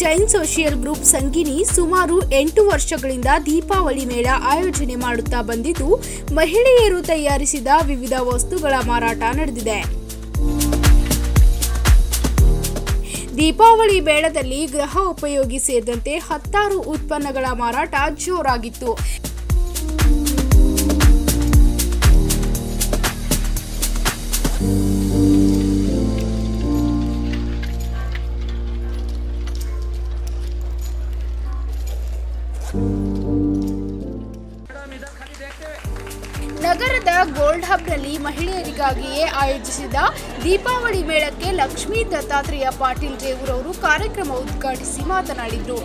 Jain social group ಸಂಗಿನಿ ಸುಮಾರು ಎಂಟು ವರ್ಷಗಳಿಂದ ದೀಪಾವಳಿ ಮೇಳ ಆಯೋಜನೆ ಮಾಡುತ್ತಾ ಬಂದಿದ್ದು ಮಹಿಳೆಯರು ತಯಾರಿಸಿದ ವಿವಿಧ ವಸ್ತುಗಳ ಮಾರಾಟ ನಡೆದಿದೆ ದೀಪಾವಳಿ ಮೇಳದಲ್ಲಿ ಗೃಹ ಉಪಯೋಗಿ ಸೇರಿದಂತೆ ಹತ್ತಾರು ಉತ್ಪನ್ನಗಳ ಮಾರಾಟ ಜೋರಾಗಿತ್ತು ನಗರದ ಗೋಲ್ಡ್ ಹಬ್ನಲ್ಲಿ ಮಹಿಳೆಯರಿಗಾಗಿಯೇ ಆಯೋಜಿಸಿದ ದೀಪಾವಳಿ ಮೇಳಕ್ಕೆ ಲಕ್ಷ್ಮೀ ದತ್ತಾತ್ರೇಯ ಪಾಟೀಲ್ ರೇವೂರವರು ಕಾರ್ಯಕ್ರಮ ಉದ್ಘಾಟಿಸಿ ಮಾತನಾಡಿದರು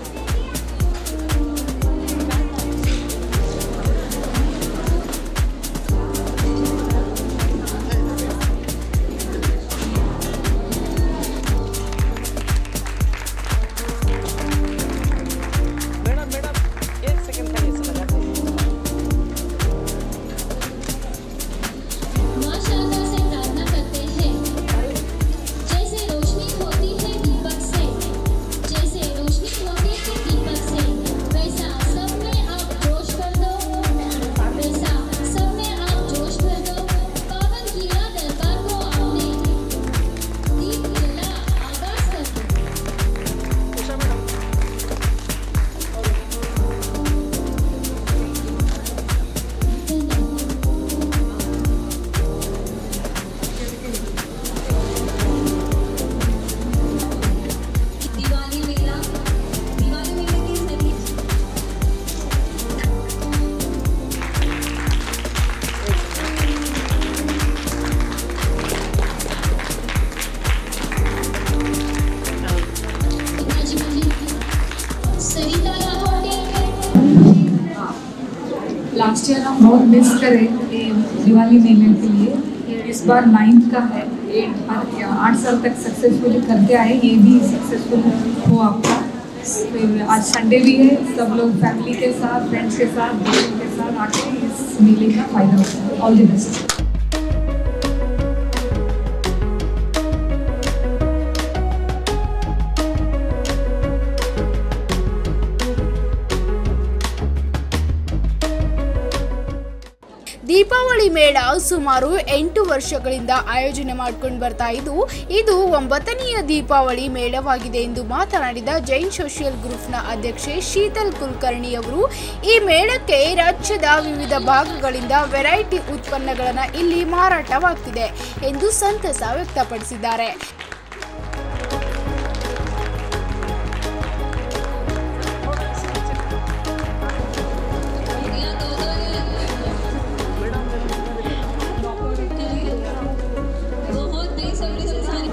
मैडम मैडम एक सेकंड का ऐसा लगा माँ शारदा से प्रार्थना करते हैं जैसे रोशनी होती है दीपक से जैसे रोशनी होती है दीपक से वैसा सब में आप जोश कर दो वैसा सब में आप जोश भर दो पावन किया दरबार को आपने दीप जला आगाज कर दो उषा मैडम दिवाली मेला दिवाली मेले की सभी सरिता लाहौटी लास्ट ईयर हम बहुत मिस करे ये दिवाली मेले के लिए इस बार नाइन्थ का है एट बार या आठ साल तक सक्सेसफुली करके आए ये भी सक्सेसफुल हो आपका फिर आज संडे भी है सब लोग फैमिली के साथ फ्रेंड्स के साथ दोस्तों के साथ आके इस मेले का फायदा होता है ऑल द बेस्ट ದೀಪಾವಳಿ ಮೇಳ ಸುಮಾರು ಎಂಟು ವರ್ಷಗಳಿಂದ ಆಯೋಜನೆ ಮಾಡ್ಕೊಂಡು ಬರ್ತಾ ಇದ್ದು ಇದು ಒಂಬತ್ತನೆಯ ದೀಪಾವಳಿ ಮೇಳವಾಗಿದೆ ಎಂದು ಮಾತನಾಡಿದ ಜೈನ್ ಸೋಷಿಯಲ್ ಗ್ರೂಪ್ನ ಅಧ್ಯಕ್ಷೆ ಶೀತಲ್ ಕುಲಕರ್ಣಿ ಅವರು ಈ ಮೇಳಕ್ಕೆ ರಾಜ್ಯದ ವಿವಿಧ ಭಾಗಗಳಿಂದ ವೆರೈಟಿ ಉತ್ಪನ್ನಗಳನ್ನು ಇಲ್ಲಿ ಮಾರಾಟವಾಗ್ತಿದೆ ಎಂದು ಸಂತಸ ವ್ಯಕ್ತಪಡಿಸಿದ್ದಾರೆ बहुत बेसब्री से सारी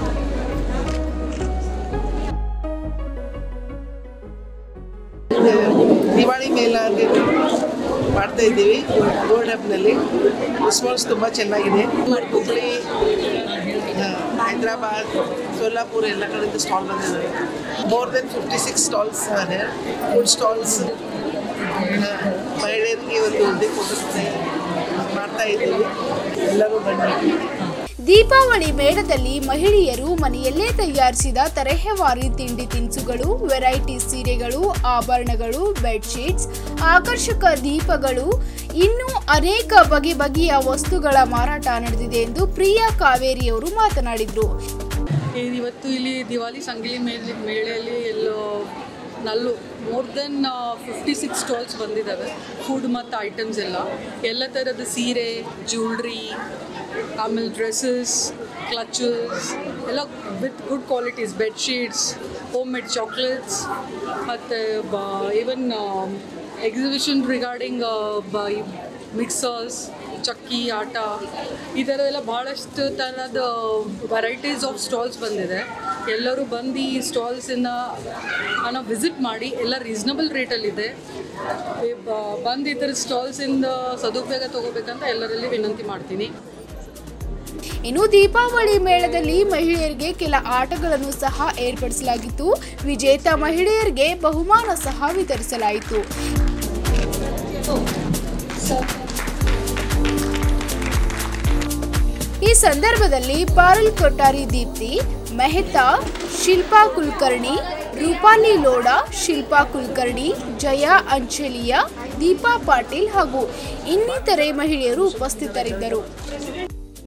ದಿವಾಳಿ ಮೇಳ ಅಂತ ಮಾಡ್ತಾ ಇದ್ದೀವಿ ಗೋಲ್ಡ್ ಹಬ್ನಲ್ಲಿ ರೆಸ್ಪಾನ್ಸ್ ತುಂಬ ಚೆನ್ನಾಗಿದೆ ಹುಬ್ಳಿ ಆ, ಹೈದ್ರಾಬಾದ್ ಸೋಲಾಪುರ ಎಲ್ಲ ಕಡೆಯಿಂದ ಸ್ಟಾಲ್ ಬಂದಿದ್ದಾರೆ more than fifty six stalls ಇದೆ ಫುಡ್ ಸ್ಟಾಲ್ಸ್ ಮಹಿಳೆಯರಿಗೆ ಒಂದು ಹುದ್ದೆ ಕೊಡುತ್ತೆ ಮಾಡ್ತಾ ಇದ್ದೀವಿ ಎಲ್ಲರೂ ಬನ್ನಿ ದೀಪಾವಳಿ ಮೇಳದಲ್ಲಿ ಮಹಿಳೆಯರು ಮನೆಯಲ್ಲೇ ತಯಾರಿಸಿದ ತರಹೇವಾರಿ ತಿಂಡಿ ತಿನಿಸುಗಳು ವೆರೈಟಿ ಸೀರೆಗಳು ಆಭರಣಗಳು ಬೆಡ್ಶೀಟ್ಸ್ ಆಕರ್ಷಕ ದೀಪಗಳು ಇನ್ನೂ ಅನೇಕ ಬಗೆ ಬಗೆಯ ವಸ್ತುಗಳ ಮಾರಾಟ ನಡೆದಿದೆ ಎಂದು ಪ್ರಿಯಾ ಕಾವೇರಿಯವರು ಮಾತನಾಡಿದರು ಇದು ಇವತ್ತು ಇಲ್ಲಿ ದಿವಾಲಿ ಸಂಗಿಲಿ ಮೇಲೆ ಮೇಳೆಯಲ್ಲಿ ಎಲ್ಲೋ ನಲ್ಲು more than fifty six stalls ಬಂದಿದ್ದಾವೆ ಫುಡ್ ಮತ್ತು ಐಟಮ್ಸ್ ಎಲ್ಲ ಎಲ್ಲ ಥರದ ಸೀರೆ ಜ್ಯುವೆಲ್ರಿ ಆಮೇಲೆ ಡ್ರೆಸ್ಸಸ್ ಕ್ಲಚಸ್ ಎಲ್ಲ with good qualities bedsheets homemade chocolates ಮತ್ತು ಬ ಈವನ್ ಎಕ್ಸಿಬಿಷನ್ ರಿಗಾರ್ಡಿಂಗ್ ಬ ಮಿಕ್ಸರ್ಸ್ ಚಕ್ಕಿ ಆಟ ಈ ಥರ ಎಲ್ಲ ಭಾಳಷ್ಟು ಥರದ ವೆರೈಟೀಸ್ ಆಫ್ ಸ್ಟಾಲ್ಸ್ ಬಂದಿದೆ ಎಲ್ಲರೂ ಬಂದು ಈ ಸ್ಟಾಲ್ಸನ್ನ ನಾವು ವಿಸಿಟ್ ಮಾಡಿ ಎಲ್ಲ ರೀಸ್ನಬಲ್ ರೇಟಲ್ಲಿದೆ ಬಂದು ಈ ಥರ ಸ್ಟಾಲ್ಸಿಂದ ಸದುಪಯೋಗ ತೊಗೋಬೇಕಂತ ಎಲ್ಲರಲ್ಲಿ ವಿನಂತಿ ಮಾಡ್ತೀನಿ ಇನ್ನು ದೀಪಾವಳಿ ಮೇಳದಲ್ಲಿ ಮಹಿಳೆಯರಿಗೆ ಕೆಲ ಆಟಗಳನ್ನು ಸಹ ಏರ್ಪಡಿಸಲಾಗಿತ್ತು ವಿಜೇತ ಮಹಿಳೆಯರಿಗೆ ಬಹುಮಾನ ಸಹ ವಿತರಿಸಲಾಯಿತು ಈ ಸಂದರ್ಭದಲ್ಲಿ ಪಾರಲ್ ಕೊಟ್ಟಾರಿ ದೀಪ್ತಿ ಮೆಹ್ತಾ ಶಿಲ್ಪಾ ಕುಲಕರ್ಣಿ ರೂಪಾಲಿ ಲೋಡಾ ಶಿಲ್ಪಾ ಕುಲಕರ್ಣಿ ಜಯಾ ಅಂಚಲಿಯಾ ದೀಪಾ ಪಾಟೀಲ್ ಹಾಗೂ ಇನ್ನಿತರೆ ಮಹಿಳೆಯರು ಉಪಸ್ಥಿತರಿದ್ದರು